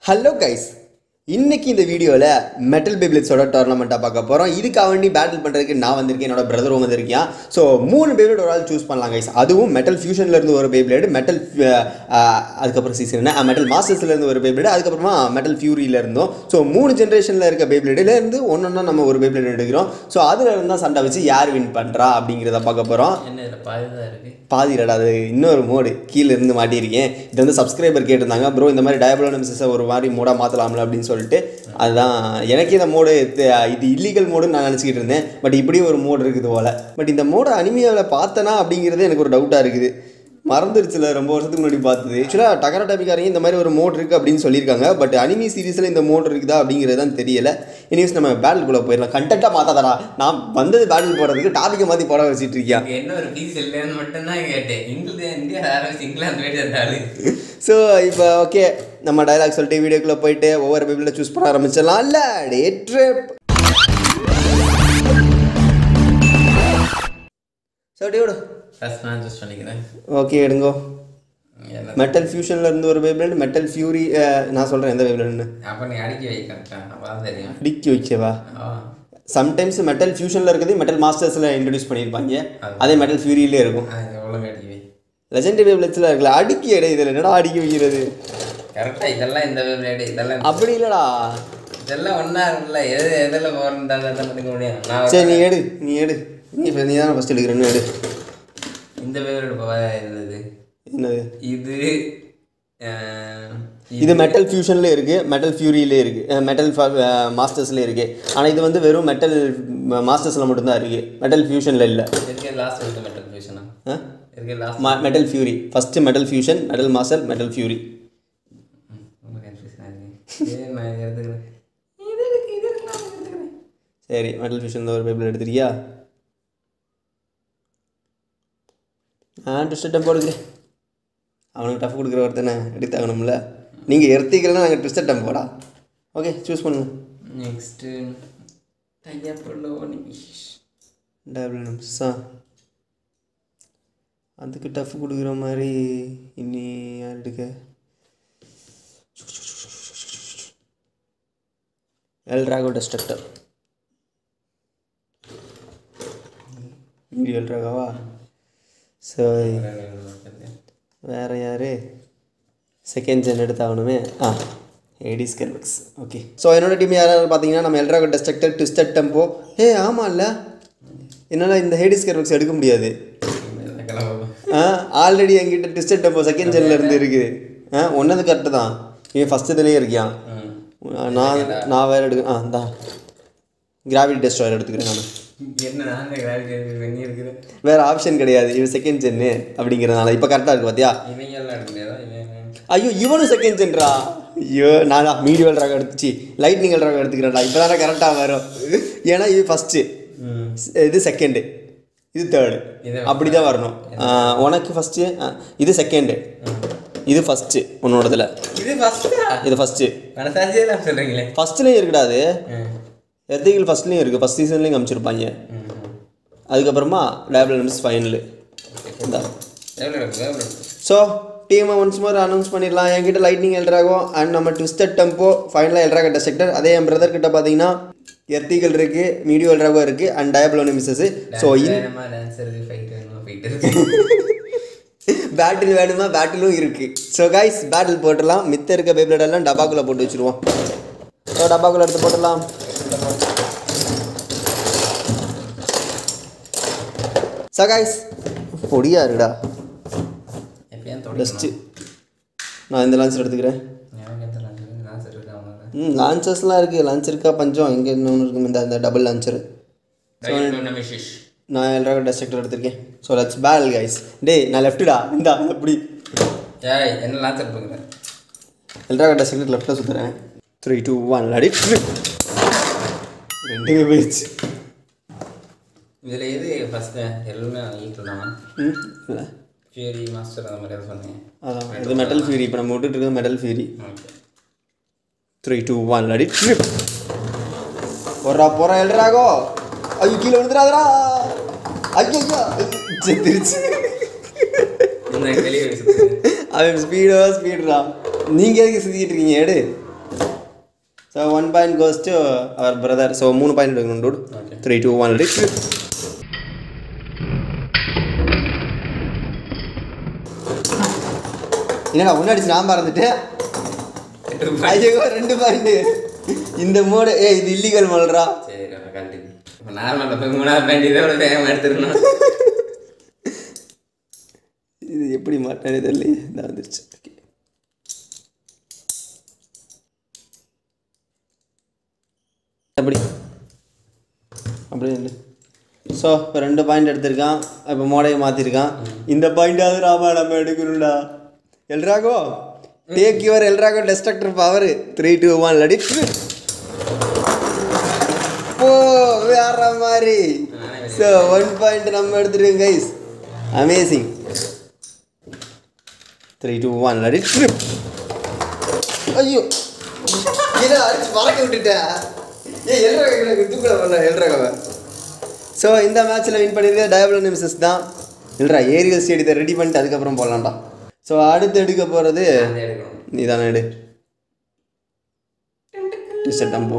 Hello guys இன்னைக்கு இந்த வீடியோவில் மெட்டல் பேபிளேட்ஸோட டோர்னமெண்ட்டாக பார்க்க போகிறோம் இதுக்காக வேண்டி பேட்டில் பண்ணுறதுக்கு நான் வந்திருக்கேன் என்னோட பிரதரும் வந்திருக்கேன் ஸோ மூணு பேபிளேட் ஒரு ஆள் சூஸ் பண்ணலாம் கைஸ் அதுவும் மெட்டல் ஃபியூஷன்லேருந்து ஒரு பேபிளேடு மெட்டல் அதுக்கப்புறம் சீசன் என்ன மெட்டல் மாஸ்டர்ஸ்லேருந்து ஒரு பேபிளேடு அதுக்கப்புறமா மெட்டல் ஃபியூரியில இருந்தோம் ஸோ மூணு ஜென்ரேஷனில் இருக்க பேபிளேடுலேருந்து ஒன்றொன்னா நம்ம ஒரு பேபிளேட் எடுக்கிறோம் ஸோ அதில் இருந்து தான் சண்டை வச்சு யார் வின் பண்ணுறா அப்படிங்கிறத பார்க்க போகிறோம் என்ன இதில் பாதி தான் இருக்குது பாதி இல்லடா அது இன்னொரு மோடு கீழே இருந்து மாட்டியிருக்கேன் இது வந்து சப்ஸ்கிரைபர் கேட்டிருந்தாங்க ப்ரோ இந்த மாதிரி டயபலோனமிஸை ஒரு மாதிரி மோடாக மாற்றலாம்ல அப்படின்னு சொல்லிட்டு அதுதான் எனக்கே இந்த மோடு இது இல்லீகல் மோடுன்னு நான் நினச்சிக்கிட்டு இருந்தேன் பட் இப்படி ஒரு மோடு இருக்குது போல் பட் இந்த மோடை அனிமையாவில் பார்த்தனா அப்படிங்கிறது எனக்கு ஒரு டவுட்டாக இருக்குது மறந்துருச்சுல ரொம்ப வருஷத்துக்கு முன்னாடி பார்த்தது ஆக்சுவலாக டகரா டாபிக்காரங்க இந்த மாதிரி ஒரு மோட் இருக்குது அப்படின்னு சொல்லியிருக்காங்க பட் அனிமி சீரிஸில் இந்த மோட் இருக்குதா அப்படிங்கிறது தான் தெரியல இனிவேஸ் நம்ம பேட்டில்குள்ளே போயிடலாம் கண்டென்ட்டாக மாற்றாதடா நான் வந்தது பேட்டில் போடுறதுக்கு டாபிக்கை மாற்றி போட வச்சுட்டு இருக்கியா இங்கே என்ன ஒரு பீஸ் இல்லைன்னு மட்டும்தான் கேட்டேன் இங்கிலாந்து இந்தியா ஆரம்பிச்சு இங்கிலாந்து போயிட்டு இருந்தாலும் ஸோ இப்போ ஓகே நம்ம டயலாக் சொல்லிட்டு வீடியோக்குள்ளே போயிட்டு ஒவ்வொரு பைபிளில் சூஸ் பண்ண ஆரம்பிச்சிடலாம் இல்லை டே ட்ரிப் ஸோ விடு ஃபர்ஸ்ட் நான் சூஸ் பண்ணிக்கிறேன் ஓகே எடுங்கோ என்ன மெட்டல் ஃபியூஷனில் இருந்து ஒரு பைபிள் மெட்டல் ஃபியூரி நான் சொல்கிறேன் எந்த பைபிள்னு அப்போ நீ அடிக்க வை கரெக்டாக அப்போ தான் தெரியும் டிக்கி வைக்கவா ஆ சம்டைம்ஸ் மெட்டல் ஃபியூஷனில் இருக்கிறது மெட்டல் மாஸ்டர்ஸில் இன்ட்ரடியூஸ் பண்ணியிருப்பாங்க அதே மெட்டல் ஃபியூரியிலே இருக்கும் அது ஒழுங்கு அடிக்க வை லெஜெண்டரி பைபிள்ஸில் இருக்கல அடிக்கி எடை இதில் என்னடா அடிக்க வைக்கிறது கரெக்டாக இதெல்லாம் இந்த விளையாடு இதெல்லாம் அப்படி இல்லைடா இதெல்லாம் ஒன்றா இருக்குல்ல எது எதில் போகிறேன் தான் தான் பண்ணிக்க முடியும் நான் சரி நீ எடு நீ எடு நீ இப்போ நீ தானே ஃபஸ்ட் எடுக்கிறேன்னு எடு இந்த விளையாடு இப்போ இருந்தது என்னது இது அஹ், இது மெட்டல் ஃபியூஷன்ல இருக்கு மெட்டல் ஃபியூரியிலே இருக்கு மெட்டல் மாஸ்டர்ஸ்ல இருக்கு ஆனால் இது வந்து வெறும் மெட்டல் மாஸ்டர்ஸ்ல மட்டும்தான் இருக்கு மெட்டல் ஃபியூஷன்ல இல்லை இருக்கே லாஸ்ட் வந்து மெட்டல் ஃபியூஷனா இருக்கே last metal fury first metal fusion metal master metal fury ரொம்ப கன்ஃபியூஷன் ஆகுது சரி நான் இதை எடுத்துக்கிறேன் இது இருக்கு இது இருக்கு நான் எடுத்துக்கிறேன் சரி மெட்டல் ஃபியூஷன் ஒரு பேபிள் எடுத்துருக்கியா நான் ட்விஸ்ட் டெம்போ எடுக்கிறேன் அவனுக்கு டஃப் கொடுக்குற ஒருத்தனை எடுத்தாகணும்ல நீங்கள் எடுத்துக்கலாம் நாங்கள் ட்விஸ்ட் டெம்போடா ஓகே சூஸ் பண்ணுங்க நெக்ஸ்ட்டு தையப்பள்ளோ டபுள் நிமிஷா அதுக்கு டஃப் கொடுக்குற மாதிரி இனி யார் எடுக்க L Drago destructor Meteo L Drago so வேறு யார் செகண்ட் ஜென் எடுத்தாகணுமே ஆ ஏடிஸ் கெர்வக்ஸ் ஓகே ஸோ என்னோட டீம் யாராவது பார்த்தீங்கன்னா நம்ம எல்ட்ராகோ டெஸ்ட்ரக்டர் ட்விஸ்டட் டெம்போ ஏ ஆமாம் இல்லை என்னால் இந்த ஹேடிஸ் கெர்வக்ஸ் எடுக்க முடியாது ஆ ஆல்ரெடி என்கிட்ட ட்விஸ்டட் டெம்போ செகண்ட் ஜென்ல இருந்து இருக்குது ஆ ஒன்னது கரெக்டு தான் இவன் ஃபஸ்ட் இதுலேயே இருக்கியான் நான் நான் வேறு எடுக்க ஆ தான் கிராவிட்டி டெஸ்ட்ராயர் எடுத்துக்கிறேன் நான் என்ன நான் கிராவிட்டி பண்ணி இருக்கிறேன் வேறு ஆப்ஷன் கிடையாது இவன் செகண்ட் ஜென்னு அப்படிங்கிறதுனால இப்போ கரெக்டாக இருக்கு பார்த்தியா இவங்க எல்லாம் எடுக்க முடியாதா இவன் ஐயோ இவனும் செகண்ட் ஜென்ரா ஐயோ நான் மீடியல் ராக எடுத்துச்சு லைட்னிங் ராக எடுத்துக்கிறேன்டா இப்போ தானே கரெக்டாக வரும் ஏன்னா இது ஃபஸ்ட்டு இது செகண்டு இது தேர்டு இது அப்படி தான் வரணும் ஆ, உனக்கு ஃபஸ்ட்டு இது செகண்டு இது ஃபஸ்ட்டு உன்னோடதுல இது ஃபஸ்ட்டா இது ஃபஸ்ட்டு மனசாட்சியெல்லாம் சொல்கிறீங்களே ஃபஸ்ட்லேயும் இருக்குடா அது எத்திகள் ஃபஸ்ட்லேயும் இருக்குது ஃபஸ்ட் சீசன்லேயும் காமிச்சிருப்பாங்க அதுக்கப்புறமா லேபிள் நிமிஷம் ஃபைனலு இந்த எவ்வளோ எடுக்கும் எவ்வளோ எடுக்கும் ஸோ டீமை ஒன்ஸ் மோர் அனௌன்ஸ் பண்ணிடலாம் என்கிட்ட லைட்னிங் எல்ட்ராகோ அண்ட் நம்ம ட்விஸ்டட் டெம்போ ஃபைனலாக எல்ட்ராக டெஸ்ட்ரக்டர் அதே என் பிரதர் கிட்ட பார்த்தீங்கன்னா எர்த்திகள் இருக்குது மீடியோ எல்ட்ராகோ இருக்குது அண்ட் டயப்ளோனி மிஸ்ஸஸ் ஸோ இன் வேணுமா டான்ஸ் இருக்கு ஃபைட் வேணுமா ஃபைட் இருக்கு பேட்டில் வேணுமா பேட்டிலும் இருக்குது ஸோ கைஸ் பேட்டில் போட்டுடலாம் மித்த இருக்க பேப்ளேட் எல்லாம் டப்பாக்குள்ளே போட்டு வச்சுருவோம் ஸோ டப்பாக்குள்ளே எடுத்து போட்டுடலாம் ஸோ கைஸ் பொடியா இருக்குடா எப்பயும் டஸ்ட்டு தொடங்கணும் நான் இந்த லான்ச்சர் எடுத்துக்கிறேன் எனக்கு எந்த லான்ச் லான்ச் இருக்கு அவங்களோட ம் லான்ச்சர்ஸ்லாம் இருக்குது லான்ச் இருக்கா பஞ்சம் எங்கே இன்னொன்று இருக்கும் இந்த அந்த டபுள் லான்ச்சர் நமிஷிஷ் நான் எல்லாரும் டெஸ்ட்ரக்டர் எடுத்திருக்கேன் ஸோ லட்ஸ் பேல் கைஸ் டேய் நான் லெஃப்ட்டுடா இந்தா எப்படி ஏய் என்ன லான்ச் எடுத்துக்கிறேன் எல்லாரும் டெஸ்ட்ரக்டர் லெஃப்ட்டில் சுற்றுறேன் த்ரீ டூ ஒன் அடி ரெண்டுமே போயிடுச்சு இதில் எது ஃபஸ்ட்டு எல்லாமே ஈக்குவல் தான் ம் இல்லை ஃபியூரி மாஸ்டர் அந்த மாதிரி எதாவது சொன்னீங்க அதான் இது மெட்டல் ஃபியூரி இப்போ நம்ம விட்டுட்டு இருக்கிறது metal fury okay three two one அடி ட்ரிப் போறா போறா எழுறாகோ ஐயோ கீழே விழுந்துடாதடா ஐயோ ஐயோ செத்துருச்சு இந்த வெளியே வச்சு அவன் ஸ்பீடோ ஸ்பீடுடா நீங்கள் எதுக்கு சுற்றிக்கிட்டு இருக்கீங்க எடு so one point goes to our brother so மூணு பாயிண்ட் எடுக்கணும் dude Okay. Three two one ready என்னடா முன்னாடி நான் மறந்துட்டேன் ஐயோ ரெண்டு பாயிண்ட் இந்த மோடு ஏ இது இல்லீகல் மோல்ரா சரி அப்ப கழட்டி இப்போ நார்மலில் போய் மூணாவது பேண்ட் இதோட வேகமாக எடுத்துருக்கணும் இது எப்படி மாட்டானே தெரியல இந்த வந்துருச்சு Okay. அப்படி அப்படியே இல்லை ஸோ இப்போ ரெண்டு பாயிண்ட் எடுத்திருக்கான் இப்போ மோடையை மாற்றிருக்கான் இந்த பாயிண்டாவது ராமா நம்ம எடுக்கணும்டா L Drago take your L Drago destructor power three two one லடி ஓ வேற மாதிரி ஸோ ஒன் பாயிண்ட் நம்ம எடுத்துருக்கோம் guys amazing three two one லடி ஐயோ இதை அடிச்சு மறக்க விட்டுட்டேன் ஏ எல்ராக எனக்கு தூக்கல பண்ண எல்ராகவை ஸோ இந்த மேட்ச்சில் வின் பண்ணியிருக்க டயபிள் நிமிஷஸ் தான் இல்லைடா ஏரியல் ஸ்டேடியத்தை ரெடி பண்ணிட்டு அதுக்கப்புறம் போடலாம்டா ஸோ அடுத்து எடுக்க போகிறது அதை எடுக்கணும் நீ தானே எடு டிஸ்டர் டம்போ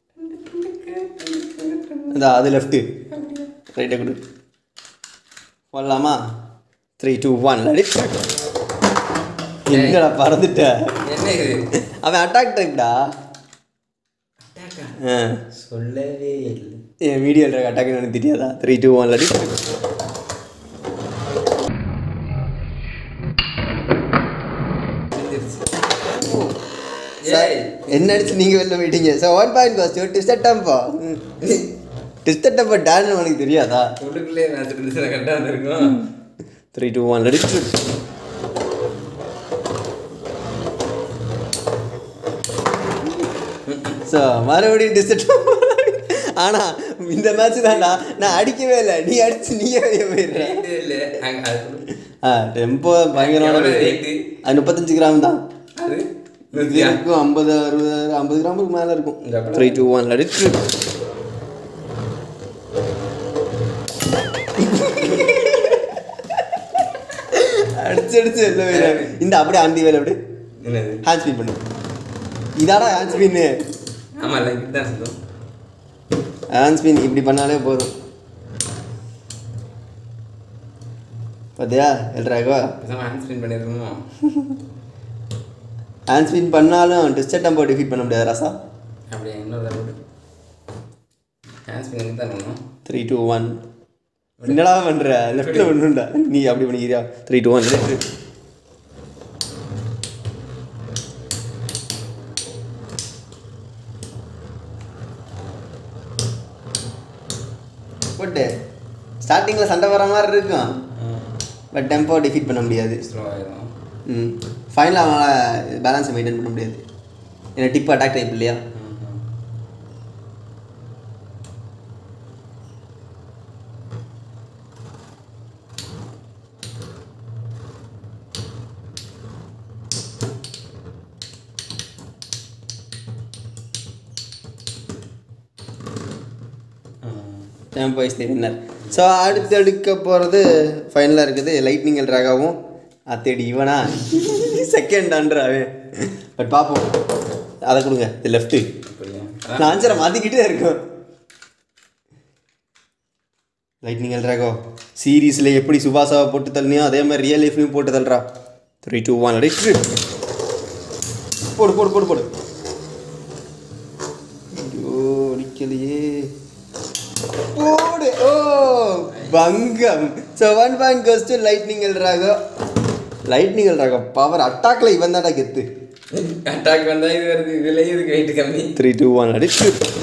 அதான் அது லெஃப்ட்டு ரைட்டை கொடு போடலாமா த்ரீ டூ ஒன் லடி எங்கடா பறந்துட்ட என்ன இது அவன் அட்டாக் டைப்டா அட்டாக்கா ஆ சொல்லவே இல்லை என் வீடியோவில் இருக்க அட்டாக் எனக்கு தெரியாதா த்ரீ டூ ஒன் லடி ஏய் என்ன அடிச்சு நீங்கள் வெளில போயிட்டீங்க ஸோ ஒன் பாயிண்ட் காஸ்ட் டிஸ்டர் டம்போ டிஸ்டர் டம்போ டான்னு உனக்கு தெரியாதா உள்ளுக்குள்ளே நான் திருந்துச்சு கரெக்டாக வந்திருக்கோம் த்ரீ டூ ஒன் லடி ஸோ மறுபடியும் டிஸ்டர் ஆனா இந்த மேட்ச் தான்டா நான் அடிக்கவே இல்லை நீ அடிச்சு நீயே வெளியே போயிடுற Weight இல்லை அங்க அது சொல்லு. ஆ டெம்போ பயங்கரமான எவ்வளவு weight. weight? அது முப்பத்தஞ்சு கிராம் தான் அது இது நூத்தியா? இருக்கும் ஐம்பது அறுபது ஐம்பது கிராமுக்கு மேலே இருக்கும் இந்த அப்பளம். த்ரீ டூ ஒன் லடி அடிச்சு அடிச்சு வெளில போயிடுறாங்க இந்த அப்படியே ஆண்டி வேலை அப்படி என்னது ஹேண்ட் ஸ்பின் பண்ணு இதாடா ஹேண்ட் ஸ்பின்னு ஆமாம் இல்லை இப்படி தான் சொல்லும் ஹேண்ட் ஸ்பின் இப்படி பண்ணாலே போதும் பார்த்தியா எல்ராகோ பேசாமல் ஹேண்ட் ஸ்பின் பண்ணியிருக்கணுமோ ஹேண்ட் ஸ்பின் பண்ணாலும் டிஸ்டர் டம்போ டிஃபீட் பண்ண முடியாது ராசா அப்படியே இன்னொரு தடவை ஹேண்ட் ஸ்பின் எங்கே தான் பண்ணணும் த்ரீ டூ ஒன் என்னடா பண்ணுற லெஃப்டில் ஒன்றுண்டா நீ அப்படி பண்ணிக்கிறியா த்ரீ டூ ஒன் லெஃப்ட் போட்டு ஸ்டார்டிங்கில் சண்டை வர மாதிரி இருக்கும் பட் டெம்போ டிஃபீட் பண்ண முடியாது ஸ்லோ ஆகிடும் ம் ஃபைனலாக அவனால் பேலன்ஸை மெயின்டைன் பண்ண முடியாது ஏன்னா டிப் அட்டாக் டைப் இல்லையா tempo is the winner so அடுத்து எடுக்க போகிறது ஃபைனலாக இருக்குது லைட்னிங் எல்ராகவும் அத்தேடி இவனா செகண்ட் அன்றாவே பட் பார்ப்போம் அதை கொடுங்க இது லெஃப்ட்டு அப்படியா நான் ஆன்சரை மாற்றிக்கிட்டே இருக்கோம் லைட்னிங் எல்ராகோ சீரீஸில் எப்படி சுபாஷாவை போட்டு தள்ளினியோ அதே மாதிரி ரியல் லைஃப்லையும் போட்டு தள்ளுறா த்ரீ டூ ஒன் ரைட் போடு போடு போடு போடு ஐயோ அடிக்கலையே போடு ஓ பங்கம் so one point goes to lightning L Drago lightning L Drago power அட்டாக்ல இவன் தான்டா கெத்து அட்டாக் வந்தால் இது வருது இதுலேயும் இதுக்கு வெயிட் கம்மி த்ரீ டூ ஒன் அடிச்சு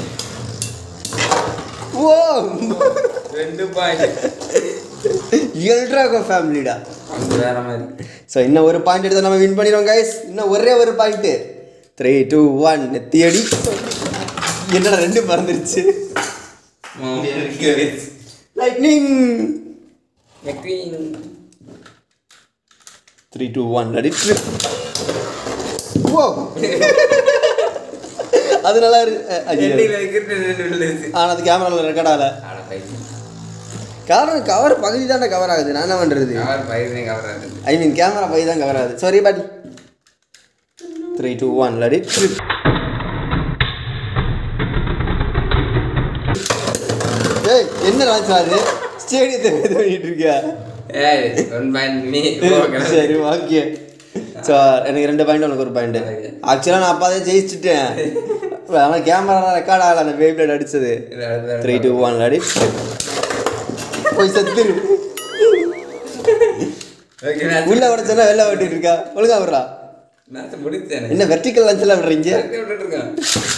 ஓ ரெண்டு பாயிண்ட் எல்ட்ராகோ ஃபேமிலிடா அந்த வேற மாதிரி ஸோ இன்னும் ஒரு பாயிண்ட் எடுத்தால் நம்ம வின் பண்ணிடுவோம் கைஸ் இன்னும் ஒரே ஒரு பாயிண்ட்டு த்ரீ டூ ஒன் நெத்தி அடி என்னடா ரெண்டு மறந்துருச்சு லைட்னிங் த்ரீ டூ ஒன் அடிச்சு ஓ அது நல்லா இருக்கு ஆனால் அது கேமராவில் ரெக்கார்ட் ஆகல காரணம் கவர் பகுதி தானே கவர் ஆகுது நான் என்ன பண்ணுறது ஐ மீன் கேமரா பை தான் கவர் ஆகுது sorry but three two one லடி என்ன லான்ச் ஆகுது ஸ்டேடியத்தை இது பண்ணிட்டு இருக்கியா ஏய் ஒன் பாயிண்ட் மீ சரி ஓகே ஸோ எனக்கு ரெண்டு பாயிண்ட் உனக்கு ஒரு பாயிண்ட் ஆக்சுவலாக நான் அப்போதே ஜெயிச்சிட்டேன் ஆனால் கேமரா ரெக்கார்ட் ஆகல அந்த வேவ் பிளேட் அடிச்சது த்ரீ டூ ஒன் அடி போய் செத்துரு ஓகே உள்ள உடச்சனா வெளில ஓட்டிட்டு இருக்கா ஒழுங்கா விடுறா நான் முடிச்சேன் என்ன வெர்டிக்கல் லஞ்சில் விடுறீங்க விட்டுட்டு இருக்கேன்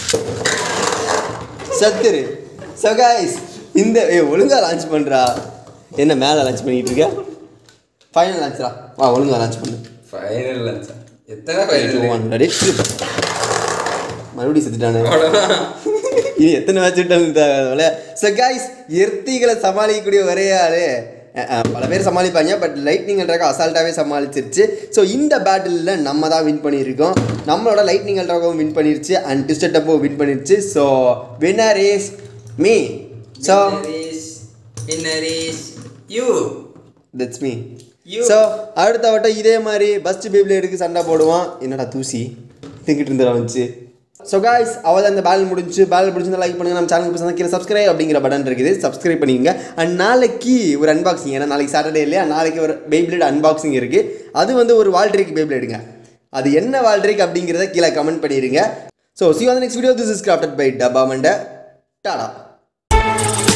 சத்துரு ஸோ கைஸ் இந்த ஏ ஒழுங்கா லான்ச் பண்ணுறா என்ன மேலே லான்ச் பண்ணிட்டு இருக்க ஃபைனல் லான்ச்ரா வா ஒழுங்கா லான்ச் பண்ணு ஃபைனல் லஞ்சா எத்தனை த்ரீ டூ ஃபைனல் ஒன் அடி மறுபடியும் செத்துட்டானே அவ்வளோதான் இனி எத்தனை மேட்ச் விட்டாலும் ஸோ கைஸ் எர்த்திகளை சமாளிக்கக்கூடிய ஒரே ஆளு அஹ், அஹ், பல பேர் சமாளிப்பாங்க பட் லைட்னிங் ட்ராக் அசால்ட்டாகவே சமாளிச்சிருச்சு ஸோ இந்த பேட்டிலில் நம்ம தான் வின் பண்ணியிருக்கோம் நம்மளோட லைட்னிங் ட்ராகவும் வின் பண்ணிருச்சு அண்ட் டிஸ்டர் டப்போ வின் பண்ணிருச்சு so winner is me so winner is you that's me You. So அடுத்த வட்டம் இதே மாதிரி பஸ்ட் பேப்ளேடுக்கு சண்டை போடுவான் என்னடா தூசி திங்கிட்டு இருந்தா வந்துச்சு ஸோ காய்ஸ் அவள் அந்த பேலன் முடிஞ்சு பேலன் முடிஞ்சு லைக் பண்ணுங்க நம்ம சேனலுக்கு பசங்க கீழே சப்ஸ்கிரைப் அப்படிங்கிற பட்டன் இருக்குது சப்ஸ்கிரைப் பண்ணிக்கங்க அண்ட் நாளைக்கு ஒரு அன்பாக்சிங் ஏன்னா நாளைக்கு சாட்டர்டே இல்லையா நாளைக்கு ஒரு பேப்ளேட் அன்பாக்சிங் இருக்குது அது வந்து ஒரு வால்ட்ரிக் பேப்ளேடுங்க அது என்ன வால்ட்ரிக் அப்படிங்கிறத கீழே கமெண்ட் பண்ணிடுங்க so see on next video this is crafted by டபா மண்ட டாடா